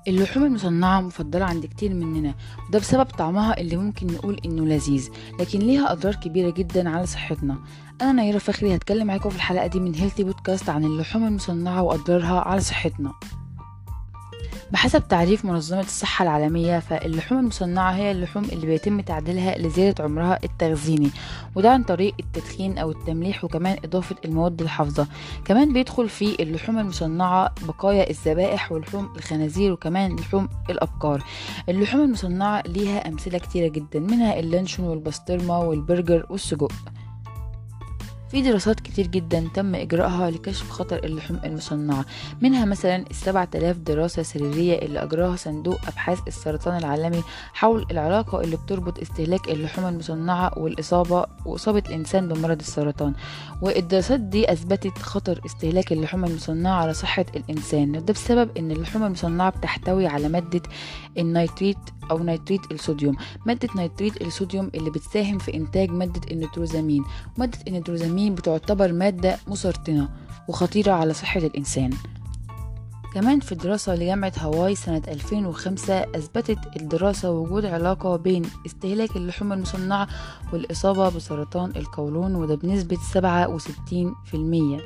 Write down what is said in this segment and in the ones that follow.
اللحوم المصنعة مفضلة عند كتير مننا وده بسبب طعمها اللي ممكن نقول انه لذيذ لكن ليها اضرار كبيرة جدا على صحتنا انا نيرة فخري هتكلم معاكم في الحلقة دي من هيلثي بودكاست عن اللحوم المصنعة واضرارها على صحتنا بحسب تعريف منظمة الصحة العالمية فاللحوم المصنعة هي اللحوم اللي بيتم تعديلها لزيادة عمرها التخزيني وده عن طريق التدخين أو التمليح وكمان إضافة المواد الحافظة كمان بيدخل في اللحوم المصنعة بقايا الذبائح ولحوم الخنازير وكمان لحوم الأبقار اللحوم المصنعة ليها أمثلة كتيرة جدا منها اللانشون والبسطرمة والبرجر والسجق في دراسات كتير جدا تم إجراءها لكشف خطر اللحوم المصنعة منها مثلا السبعة آلاف دراسة سريرية اللي أجراها صندوق أبحاث السرطان العالمي حول العلاقة اللي بتربط استهلاك اللحوم المصنعة والإصابة وإصابة الإنسان بمرض السرطان والدراسات دي أثبتت خطر استهلاك اللحوم المصنعة على صحة الإنسان وده بسبب إن اللحوم المصنعة بتحتوي على مادة النيتريت أو نيتريت الصوديوم مادة نيتريت الصوديوم اللي بتساهم في إنتاج مادة النيتروزامين مادة النيتروزامين بتعتبر مادة مسرطنة وخطيرة على صحة الإنسان كمان في دراسة لجامعة هاواي سنة 2005 أثبتت الدراسة وجود علاقة بين استهلاك اللحوم المصنعة والإصابة بسرطان القولون وده بنسبة 67%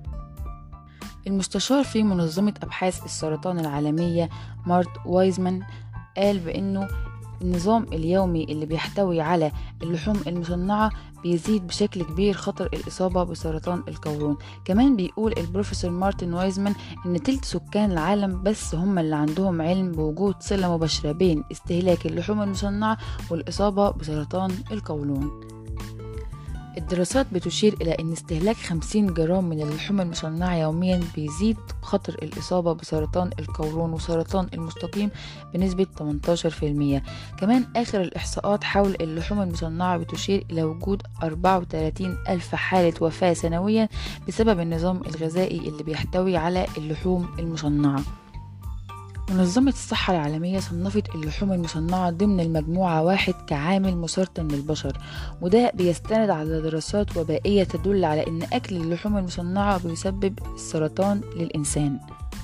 المستشار في منظمة أبحاث السرطان العالمية مارت وايزمان قال بأنه النظام اليومي اللي بيحتوي على اللحوم المصنعة بيزيد بشكل كبير خطر الإصابة بسرطان القولون كمان بيقول البروفيسور مارتن وايزمان إن تلت سكان العالم بس هم اللي عندهم علم بوجود صلة مباشرة بين استهلاك اللحوم المصنعة والإصابة بسرطان القولون الدراسات بتشير إلى أن استهلاك 50 جرام من اللحوم المصنعة يوميا بيزيد خطر الإصابة بسرطان القولون وسرطان المستقيم بنسبة 18% كمان آخر الإحصاءات حول اللحوم المصنعة بتشير إلى وجود 34 ألف حالة وفاة سنويا بسبب النظام الغذائي اللي بيحتوي على اللحوم المصنعة منظمة الصحة العالمية صنفت اللحوم المصنعة ضمن المجموعة واحد كعامل مسرطن للبشر وده بيستند على دراسات وبائية تدل على أن أكل اللحوم المصنعة بيسبب السرطان للإنسان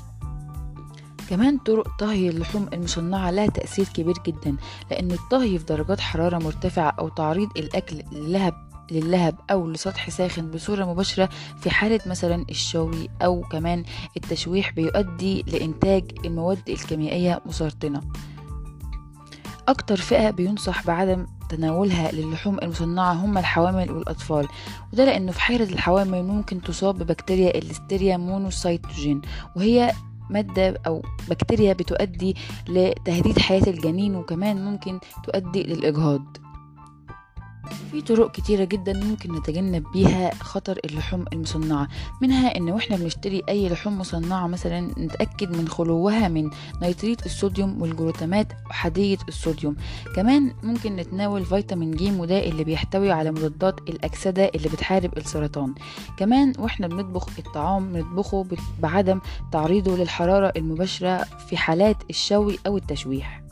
كمان طرق طهي اللحوم المصنعة لها تأثير كبير جدا لأن الطهي في درجات حرارة مرتفعة أو تعريض الأكل للهب للهب أو لسطح ساخن بصورة مباشرة في حالة مثلا الشوي أو كمان التشويح بيؤدي لإنتاج المواد الكيميائية مسرطنة أكتر فئة بينصح بعدم تناولها للحوم المصنعة هم الحوامل والأطفال وده لأنه في حالة الحوامل ممكن تصاب ببكتيريا الليستيريا مونوسيتوجين وهي مادة أو بكتيريا بتؤدي لتهديد حياة الجنين وكمان ممكن تؤدي للإجهاض في طرق كتيرة جدا ممكن نتجنب بيها خطر اللحوم المصنعة منها ان واحنا بنشتري اي لحوم مصنعة مثلا نتأكد من خلوها من نيتريت الصوديوم والجلوتامات وحدية الصوديوم كمان ممكن نتناول فيتامين ج وده اللي بيحتوي على مضادات الأكسدة اللي بتحارب السرطان كمان واحنا بنطبخ الطعام نطبخه بعدم تعريضه للحرارة المباشرة في حالات الشوي أو التشويح